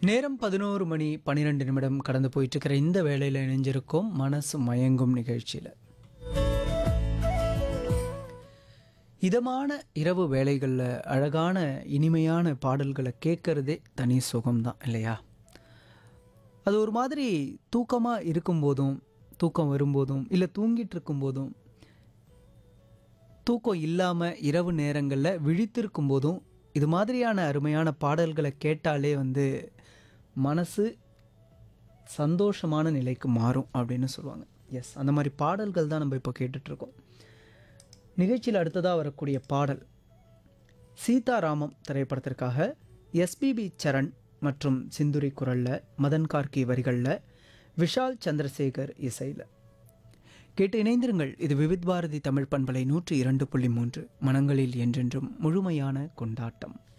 நேரம் பதினோரு மணி பன்னிரெண்டு நிமிடம் கடந்து போயிட்டு இருக்கிற இந்த வேளையில் இணைஞ்சிருக்கோம் மனசு மயங்கும் நிகழ்ச்சியில் இதமான இரவு வேளைகளில் அழகான இனிமையான பாடல்களை கேட்கறதே தனி சுகம்தான் இல்லையா அது ஒரு மாதிரி தூக்கமாக இருக்கும்போதும் தூக்கம் வரும்போதும் இல்லை தூங்கிட்டு இருக்கும்போதும் தூக்கம் இல்லாமல் இரவு நேரங்களில் விழித்திருக்கும் போதும் இது மாதிரியான அருமையான பாடல்களை கேட்டாலே வந்து மனசு சந்தோஷமான நிலைக்கு மாறும் அப்படின்னு சொல்லுவாங்க எஸ் அந்த மாதிரி பாடல்கள் தான் நம்ம இப்போ கேட்டுட்ருக்கோம் நிகழ்ச்சியில் அடுத்ததாக வரக்கூடிய பாடல் சீதாராமம் திரைப்படத்திற்காக எஸ்பிபி சரண் மற்றும் சிந்துரி குரலில் மதன் கார்கி வரிகளில் விஷால் சந்திரசேகர் இசையில் கேட்டு இணைந்திருங்கள் இது விவித் பாரதி தமிழ் பண்பலை நூற்றி இரண்டு புள்ளி மூன்று மனங்களில் என்றென்றும் முழுமையான கொண்டாட்டம்